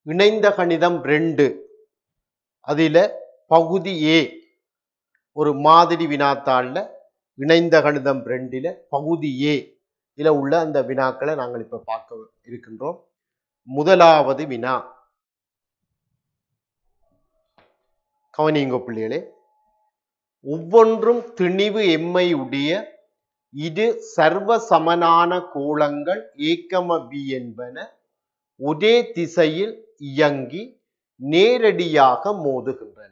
இணைந்த கணிதம் ரெண்டு அதில பகுதி ஏ ஒரு மாதிரி வினாத்தாள்ல இணைந்த கணிதம் ரெண்டில பகுதி ஏ இதில் உள்ள அந்த வினாக்களை நாங்கள் இப்ப பார்க்க இருக்கின்றோம் முதலாவது வினா கவனிங்க பிள்ளைகளே ஒவ்வொன்றும் திணிவு எம்மை உடைய இது சர்வ சமனான கோளங்கள் ஏக்கம பி என்பன ஒரே திசையில் இயங்கி நேரடியாக மோதுகின்றன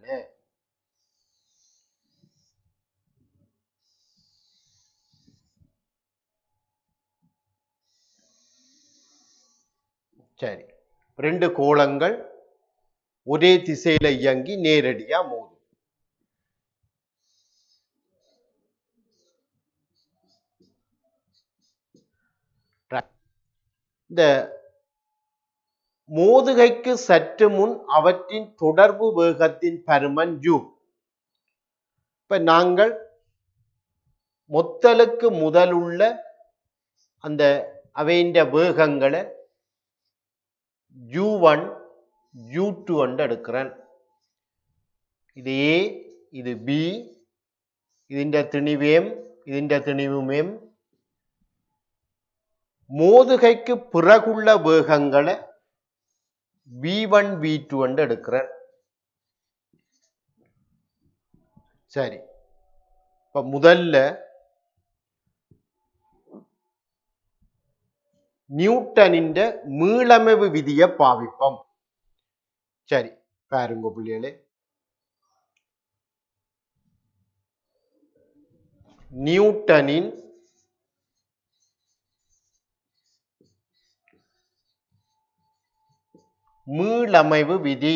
சரி ரெண்டு கோளங்கள் ஒரே திசையில இயங்கி நேரடியா மோதும் Right. இந்த மோதுகைக்கு சற்று முன் அவற்றின் தொடர்பு வேகத்தின் பருமன் u இப்ப நாங்கள் மொத்தலுக்கு முதலுள்ள அந்த அவைன்ற வேகங்களை யூ ஒன் யூ டூ என்று எடுக்கிறேன் இது ஏ இது பி ഇതിന്റെ തിണിവ് എം ഇതിന്റെ തിണിവും എം மோதுகைக்கு பிறகுள்ள வேகங்களை வி ஒன் வி டூ என்று எடுக்கிறேன் சரி இப்ப முதல்ல நியூட்டனின் மீளமைவு விதியை பாவிப்போம் சரி பாருங்க பிள்ளைகளே நியூட்டனின் மீளமைவு விதி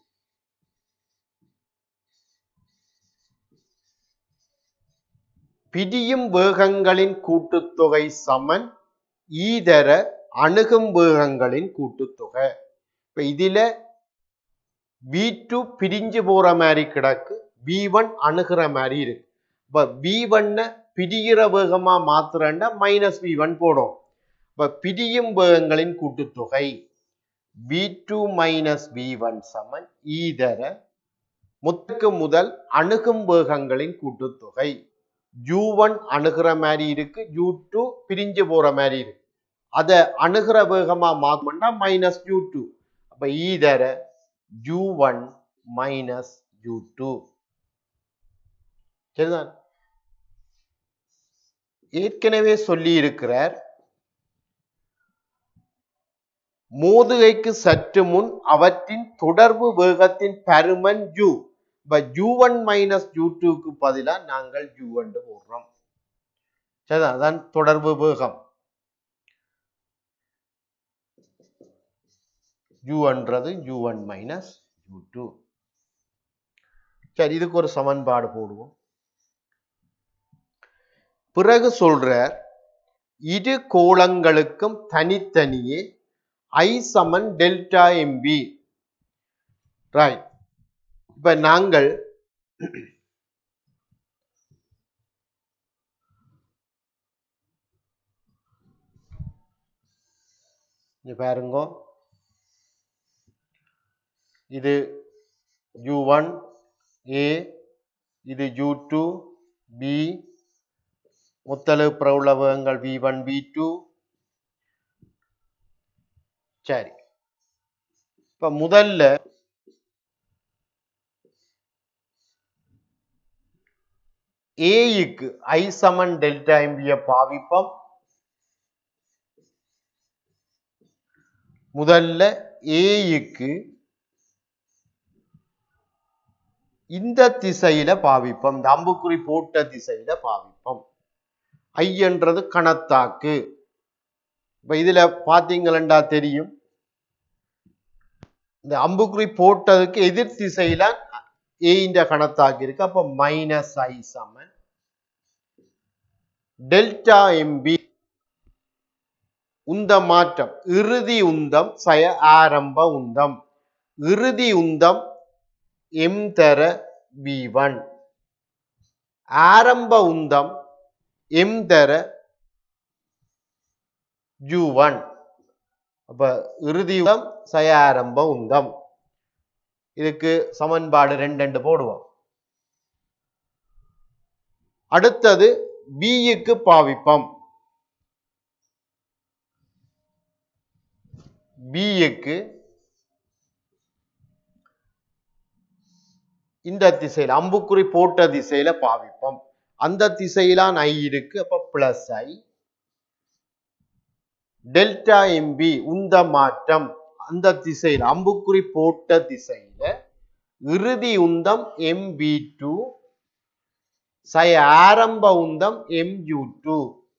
பிடியும் வேகங்களின் கூட்டுத்தொகை சமன் ஈதர அணுகும் வேகங்களின் கூட்டுத்தொகை இப்ப இதுல வி டூ பிரிஞ்சு போற மாதிரி கிடக்கு வி ஒன் அணுகிற மாதிரி இருக்கு இப்ப வி ஒன்ன பிரிகிற வேகமா மாத்துறேன்னா மைனஸ் வி ஒன் போடும் இப்ப பிரியும் வேகங்களின் கூட்டுத்தொகை V two minus V one சமன் ஈதர முத்துக்கு முதல் அணுகும் வேகங்களின் கூட்டுத்தொகை யூ ஒன் அணுகிற மாதிரி இருக்கு யூ டூ பிரிஞ்சு போற மாதிரி இருக்கு அதை அணுகிற வேகமா மாத்தோம்னா மைனஸ் யூ டூ அப்ப ஈதர U one minus U two சரிதான் ஏற்கனவே சொல்லி இருக்கிறார் மோதுகைக்கு சற்று முன் அவற்றின் தொடர்பு வேகத்தின் பருமன் யூ இப்ப யூ ஒன் மைனஸ் யூ டூக்கு பதிலாக நாங்கள் யூ ஒன்று போடுறோம் சரிதான் அதான் தொடர்பு வேகம் யூ ஒன்றது U one minus U two சரி இதுக்கு ஒரு சமன்பாடு போடுவோம் பிறகு சொல்றார் இரு கோளங்களுக்கும் தனித்தனியே ஐ சமன் டெல்டா எம்பி ரைட் இப்ப நாங்கள் இங்க பாருங்க இது யூ ஒன் ஏ இது யூ டூ பி முத்தளவு பிரவுளவகங்கள் வி ஒன் வி டூ சரி இப்ப முதல்ல ஏயுக்கு ஐ சமன் டெல்டா எம்பிய பாவிப்போம் முதல்ல ஏயுக்கு இந்த திசையில பாவிப்போம் இந்த அம்புக்குறி போட்ட திசையில பாவிப்போம் ஐ என்றது கணத்தாக்கு இப்ப இதுல பாத்தீங்களா தெரியும் இந்த அம்புக்குறி போட்டதுக்கு எதிர் திசையில ஏன்ற கணத்தாக்கி இருக்கு அப்ப மைனஸ் ஐ சமன் டெல்டா எம்பி உந்த மாற்றம் இறுதி உந்தம் சய ஆரம்ப உந்தம் இறுதி உந்தம் எம் தர வி ஒன் ஆரம்ப உந்தம் எம் தர யூ ஒன் அப்ப இறுதி உந்தம் சயாரம்ப உந்தம் இதுக்கு சமன்பாடு ரெண்டு ரெண்டு போடுவோம் அடுத்தது பிக்கு பாவிப்பம் பிக்கு இந்த திசையில அம்புக்குறி போட்ட திசையில பாவிப்போம் அந்த திசையிலான் ஐ இருக்கு அப்ப பிளஸ் ஐ டெல்டா எம்பி உந்த மாற்றம் அந்த திசையில அம்புக்குறி போட்ட திசையில இறுதி உந்தம் எம்பி டூ சய ஆரம்ப உந்தம் எம்யூ டூ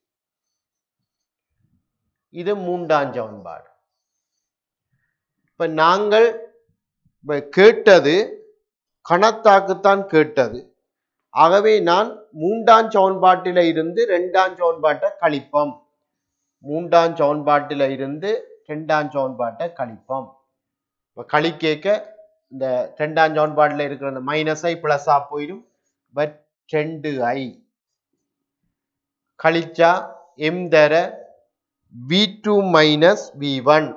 இது மூன்றாம் சமன்பாடு இப்ப நாங்கள் இப்ப கேட்டது கணத்தாக்குத்தான் கேட்டது ஆகவே நான் மூன்றாம் சமன்பாட்டில இருந்து ரெண்டாம் சமன்பாட்டை கழிப்போம் மூன்றாம் சமன்பாட்டில இருந்து ரெண்டாம் சமன்பாட்டை கழிப்போம் இப்போ கழிக்கேக்க இந்த ரெண்டாம் சமன்பாட்டில் இருக்கிற அந்த மைனஸ் ஐ பிளஸா போயிடும் பட் ரெண்டு ஐ கழிச்சா எம் தர V two minus V one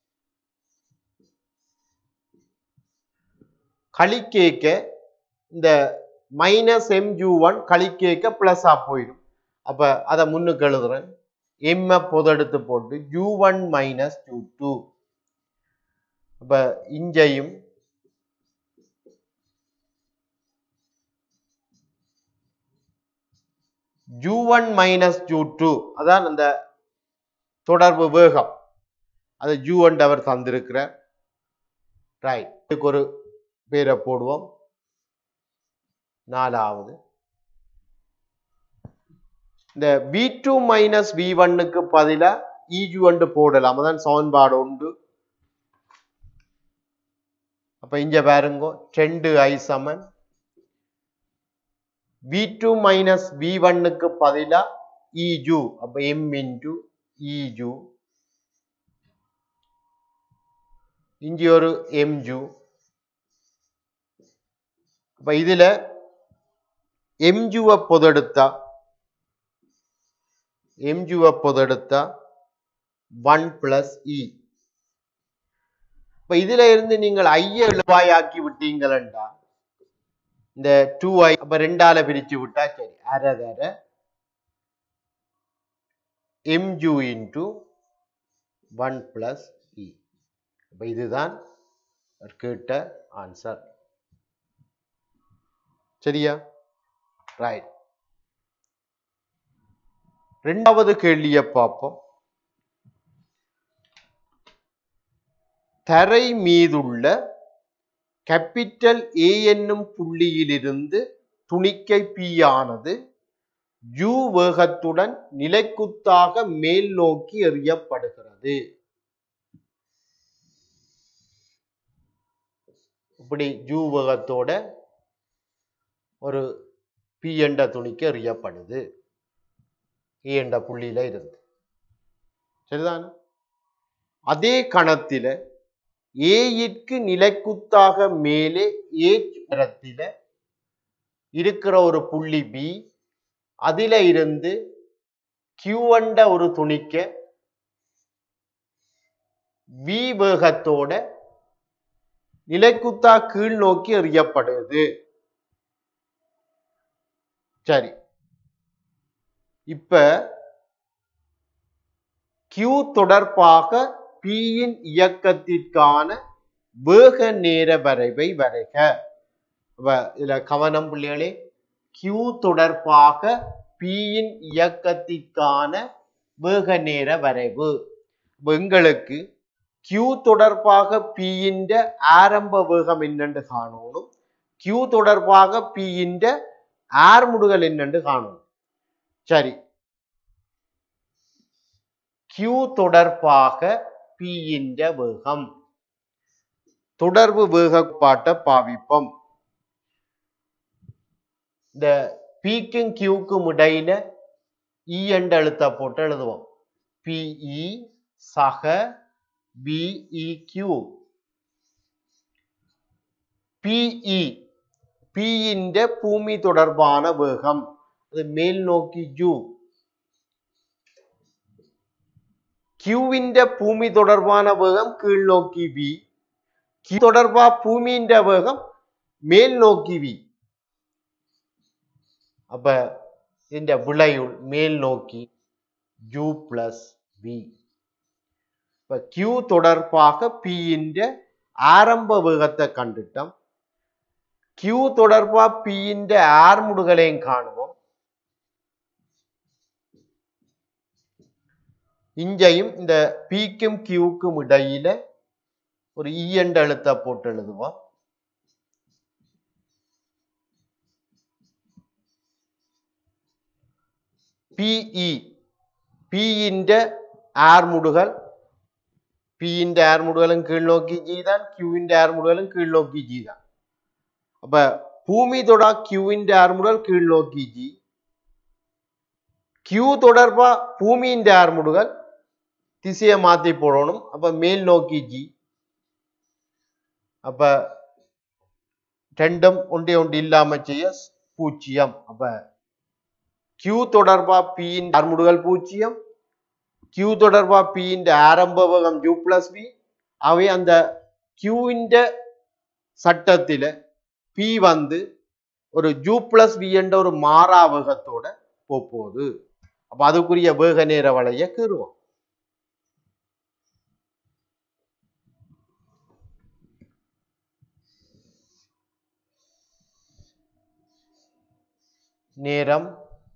கழிக்கேக்க இந்த மைனஸ் எம் ஜூ ஒன் கழிக்கேக்க பிளஸா போயிடும் அப்ப அதை முன்னுக்கு எழுதுறேன் எம் பொதெடுத்து போட்டு U one minus U two அப்ப இஞ்சையும் U one minus U two அதான் அந்த தொடர்பு வேகம் அது யூ ஒன் அவர் தந்திருக்கிறார் ரைட் இதுக்கு ஒரு பேரை போடுவோம் நாலாவது இந்த வி டூ மைனஸ் வி ஒன்னுக்கு பதிலாக இஜு ஒன்று போடலாம் அதான் சமன்பாடு உண்டு அப்ப இங்க பாருங்க ரெண்டு ஐ சமன் வி டூ மைனஸ் வி ஒன்னுக்கு பதிலா இஜு அப்ப எம் இன்டு இஜு இங்கே ஒரு எம்ஜு அப்ப இதுல எம்ஜுவை பொதெடுத்தா எம்ஜுவை பொதெடுத்தா ஒன் பிளஸ் இ இப்ப இதுல இருந்து நீங்கள் ஐய எழுவாயாக்கி விட்டீங்களா இந்த டூ ஐ அப்ப ரெண்டால பிரிச்சு விட்டா சரி அரை தர எம்ஜு இன்டு ஒன் பிளஸ் இ அப்ப இதுதான் அவர் கேட்ட ஆன்சர் சரியா ரைட் ரெண்டாவது கேள்வியை பார்ப்போம் தரை மீதுள்ள கேபிட்டல் ஏ என்னும் புள்ளியிலிருந்து துணிக்கை பி ஆனது யூ வேகத்துடன் நிலைக்குத்தாக மேல் நோக்கி எறியப்படுகிறது இப்படி யூ வேகத்தோட ஒரு பி என்ற துணிக்கு எறியப்படுது ஏ என்ற புள்ளியில இருந்து சரிதானே அதே கணத்தில ஏயிற்கு நிலைக்குத்தாக மேலே ஏ இடத்தில இருக்கிற ஒரு புள்ளி பி அதில இருந்து கியூ என்ற ஒரு துணிக்க வி வேகத்தோட நிலைக்குத்தா கீழ் நோக்கி எறியப்படுது சரி இப்ப Q தொடர்பாக P யின் இயக்கத்திற்கான வேக நேர வரைவை வரைக அப்ப இதுல கவனம் பிள்ளைகளே Q தொடர்பாக P யின் இயக்கத்திற்கான வேக நேர வரைவு அப்ப எங்களுக்கு Q தொடர்பாக P யின் ஆரம்ப வேகம் என்னென்று காணணும் Q தொடர்பாக P யின் ஆர்முடுகள் என்னென்று காணணும் சரி Q தொடர்பாக P யின் வேகம் தொடர்பு வேகப்பாட்டை பாவிப்போம் இந்த பிக்கும் கியூக்கும் இடையில இ என்ற எழுத்த போட்டு எழுதுவோம் பிஇ சக பிஇ கியூ பிஇ பியிന്റെ பூமி தொடர்பான வேகம் அது மேல் நோக்கி யூ ക്യൂവിന്റെ ഭൂമി തുടർபான വേഗം കീഴ്നോക്കി വി ക്യൂ தொடர்பா பூமியின் வேகம் மேல் நோக்கி வி அப்ப ഇതിന്റെ വിളയുൾ மேல் நோக்கி യു പ്ലസ് വി இப்ப Q தொடர்பாக P ന്റെ ஆரம்ப வேகத்தை கண்டுட்டோம் Q தொடர்பா P ന്റെ ஆர்முடுகளையும் காணுவோம் இங்கேயும் இந்த பிக்கும் கியூக்கும் இடையில ஒரு இ என்ற எழுத்தை போட்டு எழுதுவோம் பிஇ பியிന്റെ ആർമുടുകൾ പിന്റെ ആർമുടുകളും കീഴ്നോക്കി ചെയ്താൽ ക്യൂവിന്റെ ആർമുടുകളും കീഴ്നോക്കി ചെയ്താൽ അപ്പൊ ഭൂമി തൊട ക്യൂവിന്റെ ആർമുടുകൾ കീഴ്നോക്കി ജി ക്യൂ தொடர்ப பூமியின் ஆர்முடுகள் திசையை மாத்தி போடணும் அப்ப மேல் நோக்கி ஜி அப்ப ரெண்டும் ஒன்றே ஒன்று இல்லாம செய்ய பூஜ்ஜியம் அப்ப கியூ தொடர்பா பியின் ஆர்முடுகள் பூஜ்ஜியம் கியூ தொடர்பா பியின் ஆரம்ப வேகம் யூ பிளஸ் பி அவை அந்த கியூவிന്റെ சட்டத்தில பி வந்து ஒரு ஜூ பிளஸ் வி என்ற ஒரு மாறா வேகத்தோட போகுது அப்ப அதுக்குரிய வேக நேர வளைய கீறுவோம் நேரம்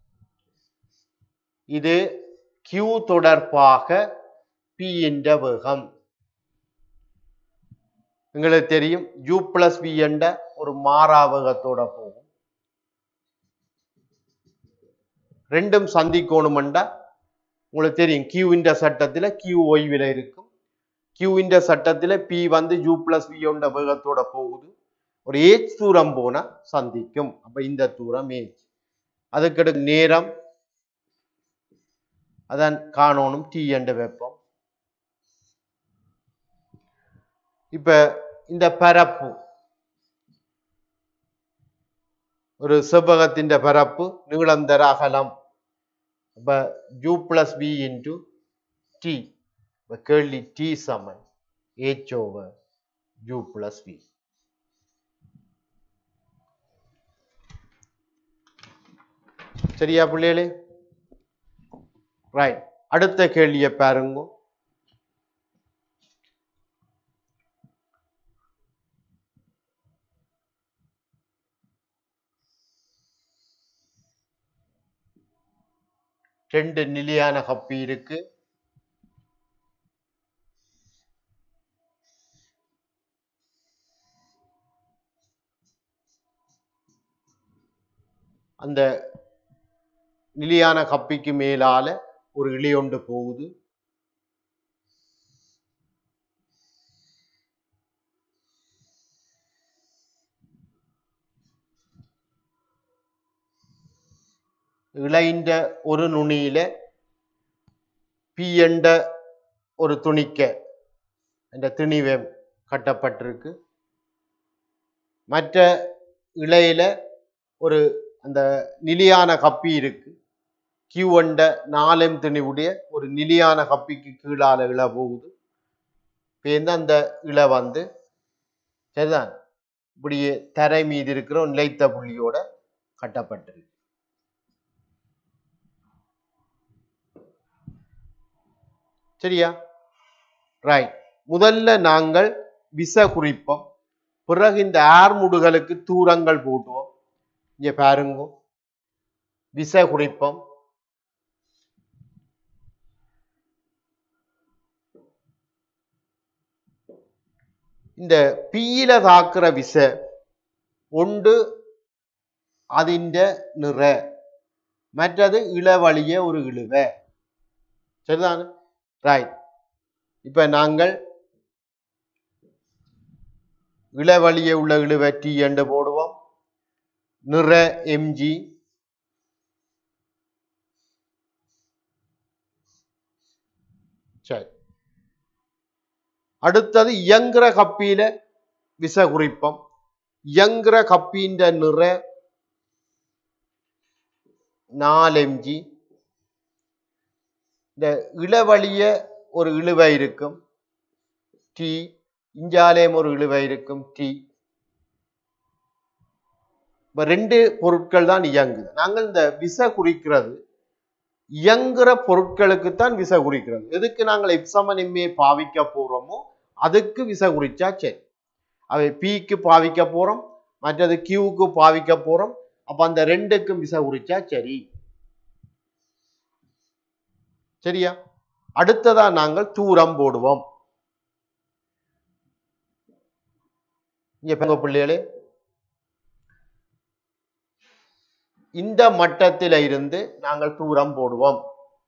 இது Q தொடர்பாக P என்ற வேகம் உங்களுக்கு தெரியும் U பிளஸ் V என்ற ஒரு மாறா வேகத்தோட போகும் ரெண்டும் சந்திக்கணுமெண்டா உங்களுக்கு தெரியும் கியூவின்ற சட்டத்துல கியூ ஓய்வில் இருக்கும் கியூவின்ற சட்டத்துல பி வந்து யூ பிளஸ் வியோண்ட வேகத்தோட போகுது ஒரு ஏஜ் தூரம் போனா சந்திக்கும் அப்ப இந்த தூரம் ஏஜ் அதுக்கடுத்து நேரம் அதான் காணணும் டி என்ற வெப்பம் இப்ப இந்த பரப்பு ஒரு செவ்வகத்தின் பரப்பு நீளந்தர அகலம் அப்ப U plus B into T கேள்வி டி சமன் H over U plus B சரியா பிள்ளைகளே ரைட் அடுத்த கேள்வியை பாருங்க ரெண்டு நிலையான கப்பி இருக்கு அந்த நிலையான கப்பிக்கு மேலால ஒரு இலையொண்டு போகுது ഇളയിന്റെ ഒരു നുണിയിലെ പിയണ്ട ஒரு துணிக்க அந்த திணிவை கட்டப்பட்டிருக்கு மற்ற இலையில ஒரு அந்த நிலையான கப்பி இருக்கு கியூவண்ட நாலும் திணிவுடைய ஒரு நிலையான கப்பிக்கு கீழால இழ போகுது பேர்ந்து அந்த இழ வந்து சரிதான் இப்படியே தரை மீது இருக்கிற ஒரு நிலைத்த புள்ளியோட கட்டப்பட்டிருக்கு சரியா ரைட் முதல்ல நாங்கள் விச குறிப்போம் பிறகு இந்த ஆர்முடுகளுக்கு தூரங்கள் போட்டுவோம் இங்க பாருங்க விச குறிப்போம் இந்த பீயில தாக்குற விச ஒன்று അതിൻ്റെ നിറ മറ്റത് ഇളവളിയ ഒരു ഇളുവ சரிதானே ரைட் இப்ப நாங்கள் இளவழியே உள்ள இழுவை டி என்று போடுவோம் நிற எம்ஜி சரி അടുത്തത് ഇയങ്കുற കപ്പിയിലെ വിസ குறிப்பம் ഇയങ്കുற കപ്പീൻ്റെ നിറ നാല് എം ജി இந்த இளவழிய ஒரு இழுவை இருக்கும் டி இஞ்சாலேயும் ஒரு இழுவை இருக்கும் டி இப்ப ரெண்டு பொருட்கள் தான் இயங்குது நாங்கள் இந்த விசை குறிக்கிறது இயங்குற பொருட்களுக்கு தான் விசை குறிக்கிறது எதுக்கு நாங்கள் எப்சமன் எம்ஏ பாவிக்க போறோமோ அதுக்கு விசை குறிச்சா சரி அவை பிக்கு பாவிக்க போறோம் மற்றது கியூக்கு பாவிக்க போறோம் அப்ப அந்த ரெண்டுக்கும் விசை குறிச்சா சரி சரியா அடுத்ததா நாங்கள் தூரம் போடுவோம் இங்க பாருங்க பிள்ளைகளே இந்த மட்டத்தில இருந்து நாங்கள் தூரம் போடுவோம்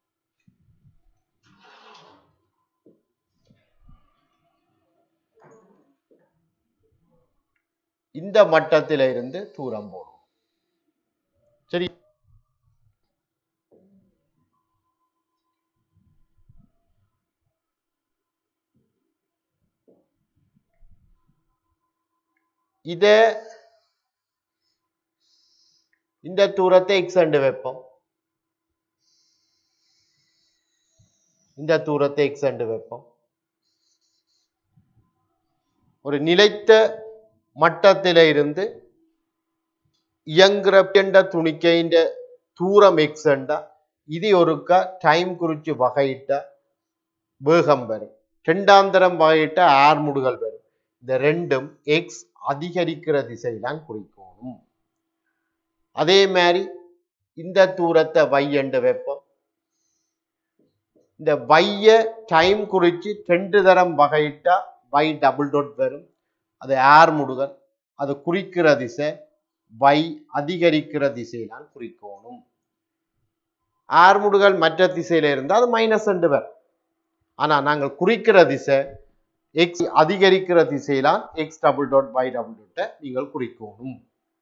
இந்த மட்டத்தில இருந்து தூரம் போடுவோம் சரி இத இந்த தூரத்தை எக்ஸ் அண்டு வைப்போம் இந்த தூரத்தை எக்ஸ் அண்டு வைப்போம் ஒரு நிலைத்த மட்டத்தில இருந்து இயங்குற என்ற துணிக்கையின் தூரம் எக்ஸ் அண்டா இது ஒருக்கா டைம் குறிச்சு வகையிட்ட வேகம் வரும் ரெண்டாந்தரம் வகையிட்ட ஆர்முடுகள் வரும் இந்த ரெண்டும் எக்ஸ் அதிகரிக்கிற திசைதான் குறிக்கணும் அதே மாதிரி இந்த தூரத்தை வை என்று வைப்போம் இந்த வைய டைம் குறிச்சு ரெண்டு தரம் வகையிட்டா வை டபுள் டாட் வரும் அது ஏர் முடுகல் அது குறிக்கிற திசை வை அதிகரிக்கிற திசையிலான் குறிக்கணும் ஆர் முடுகல் மற்ற திசையில இருந்தால் அது மைனஸ் ரெண்டு வரும் ஆனா நாங்கள் குறிக்கிற திசை எக்ஸ் அதிகரிக்கிற திசையிலான் X double dot Y double டாட்டை நீங்கள் குறிக்கணும்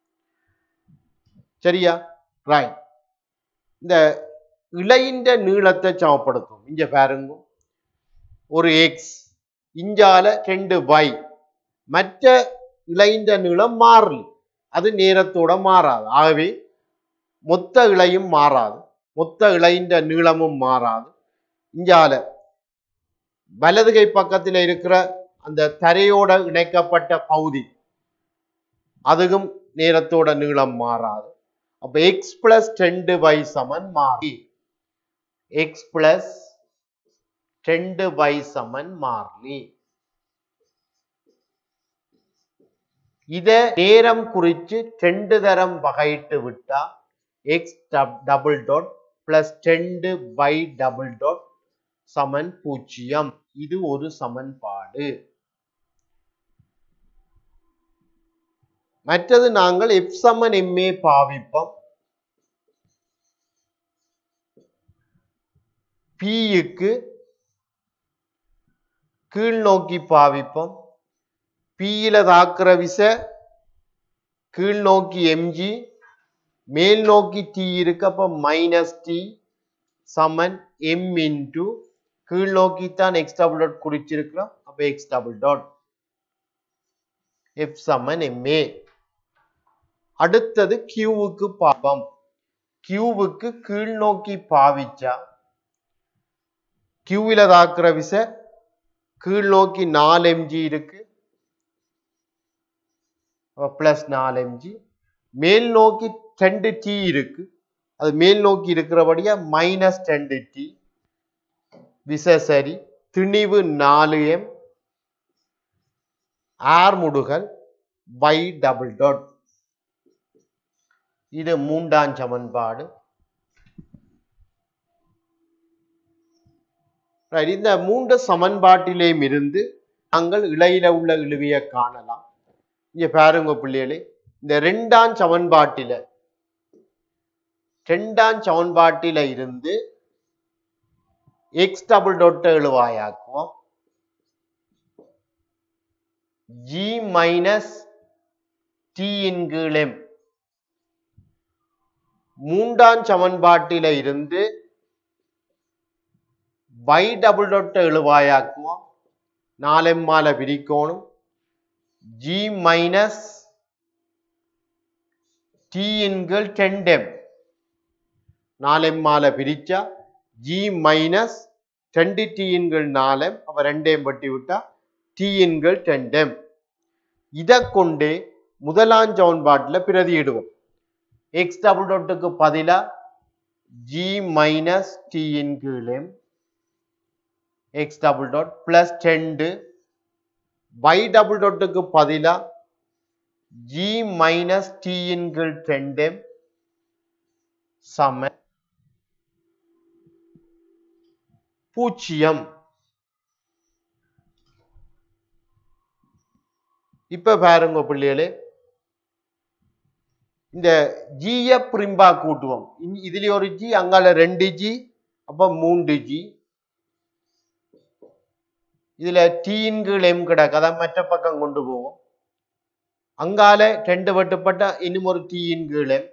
சரியா ரைட் இந்த இலையின்ற நீளத்தை சமப்படுத்தும் இங்க பாருங்க ஒரு எக்ஸ் இஞ்சால ரெண்டு y மற்ற இலையின்ற நீளம் மாறல அது நேரத்தோட மாறாது ஆகவே மொத்த இலையும் மாறாது மொத்த இலையின்ற நீளமும் மாறாது இஞ்சால வலது கை பக்கத்தில் இருக்கிற அந்த தரையோட இணைக்கப்பட்ட பகுதி அதுவும் நேரத்தோட நீளம் மாறாது அப்ப எக்ஸ் பிளஸ் ரெண்டு y சமன் மாறி எக்ஸ் பிளஸ் ரெண்டு y சமன் மாறிலி இத நேரம் குறிச்சு ரெண்டு தரம் வகையிட்டு விட்டா எக்ஸ் டபுள் டாட் பிளஸ் ரெண்டு y டபுள் டாட் சமன் பூஜ்ஜியம் இது ஒரு சமன்பாடு மற்றது நாங்கள் எஃப் சமன் எம்ஏ பாவிப்போம் பிக்கு கீழ் நோக்கி பாவிப்போம் பியில தாக்குற விசை கீழ் நோக்கி எம்ஜி மேல் நோக்கி டி இருக்கு அப்ப மைனஸ் டி சமன் எம் இன்டு கீழ் நோக்கி தான் எக்ஸ் டபுள் டாட் குறிச்சிருக்கிறோம் அப்ப எக்ஸ் டபுள் டாட் எஃப் சமன் எம்ஏ அடுத்தது கியூவுக்கு பார்ப்போம் கியூவுக்கு கீழ் நோக்கி பாவிச்சா கியூவில தாக்குற விசை கீழ் நோக்கி நாலு எம்ஜி இருக்கு பிளஸ் நாலு எம்ஜி மேல் நோக்கி ரெண்டு டி இருக்கு அது மேல் நோக்கி இருக்கிறபடியா மைனஸ் ரெண்டு டி விசை சரி திணிவு நாலு எம் ஆர் முடுகல் பை டபுள் டாட் இது மூன்றாம் சமன்பாடு Right, இந்த மூன்று சமன்பாட்டிலேயும் இருந்து நாங்கள் இலையில உள்ள இழுவிய காணலாம் இங்க பாருங்க பிள்ளைகளே இந்த ரெண்டாம் சமன்பாட்டில ரெண்டாம் சமன்பாட்டில இருந்து எக்ஸ் டபுள் டொட்டை எழுவாயாக்குவோம் ஜி மைனஸ் டி இன் கீழ் எம் மூன்றாம் சமன்பாட்டில இருந்து y டபுள் டொட்டை எழுவாயாக்குவோம் நாலெம்மால பிரிக்கணும் ஜி மைனஸ் டி இன்கள் டென் எம் நாலெம்மால பிரிச்சா ஜி மைனஸ் ரெண்டு டீயின்கள் நாலம் அப்ப ரெண்டையும் பட்டி விட்டா டீயின்கள் ரெண்டும் இதை கொண்டே முதலாம் சமன்பாட்டில் பிரதியிடுவோம் எக்ஸ் டபுள் டாட்டுக்கு பதிலா ஜி மைனஸ் டீயின் கீழே எக்ஸ் டபுள் டாட் பிளஸ் ரெண்டு y டபுள் டாட்டுக்கு பதிலா ஜி மைனஸ் டீயின் கீழ் ரெண்டு சம பூஜ்ஜியம் இப்ப பாருங்க பிள்ளைகளே இந்த ஜிய பிரிம்பா கூட்டுவோம் இங்க- இதுல ஒரு ஜி அங்கால ரெண்டு ஜி அப்ப மூன்று ஜி இதுல டீயின் கீழ் எம் கிடக்கு அதான் மற்ற பக்கம் கொண்டு போவோம் அங்கால ரெண்டு வெட்டுப்பட்ட இன்னும் ஒரு டீயின் கீழ் எம்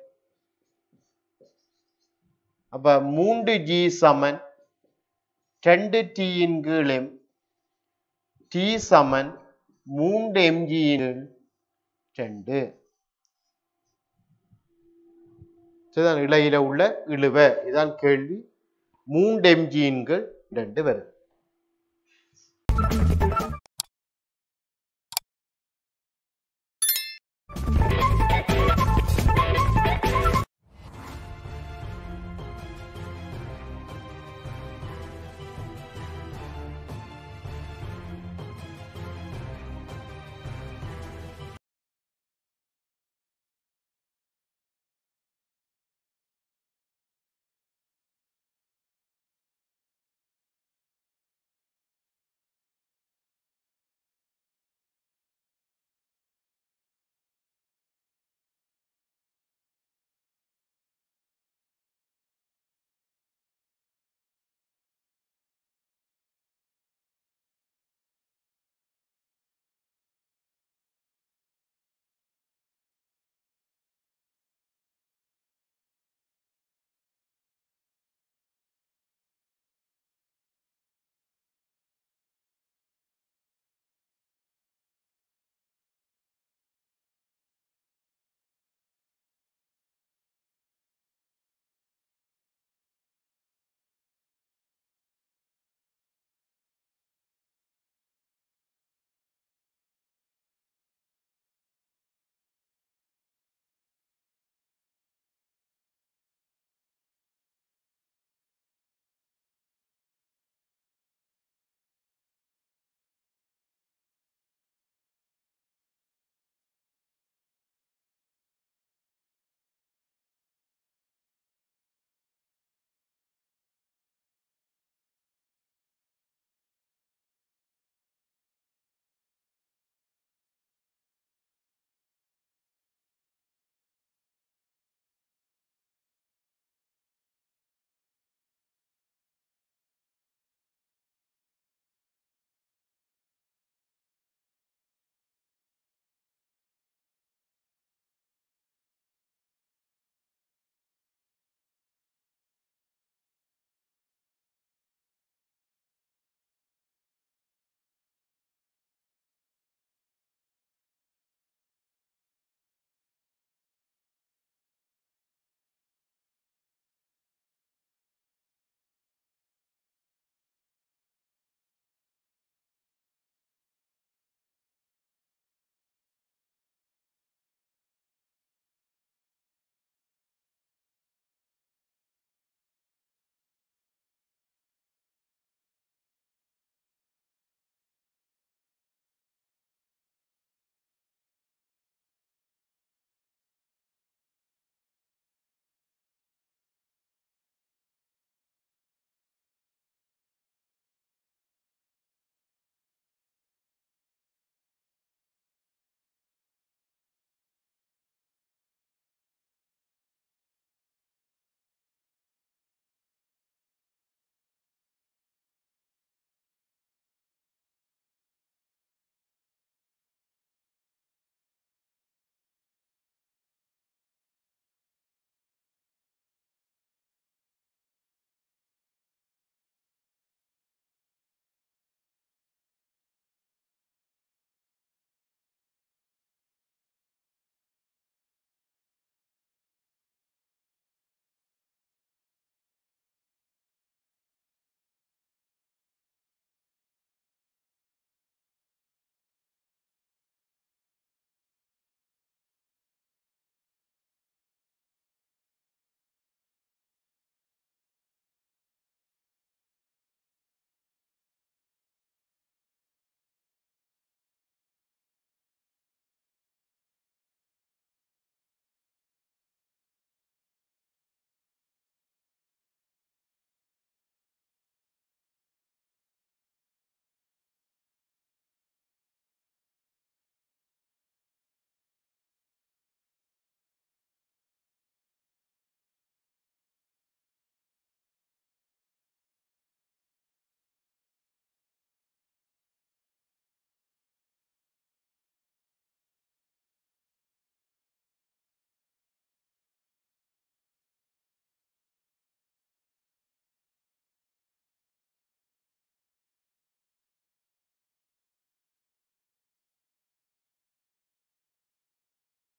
அப்ப மூன்று ஜி சமன் ரெண்டு டீயின் கீழ் எம் டி சமன் மூன்று எம்ஜியின் ரெண்டு இதுதான் இலையில உள்ள இழுவ இதான் கேள்வி மூன்று எம்ஜியின்கள் ரெண்டு வருது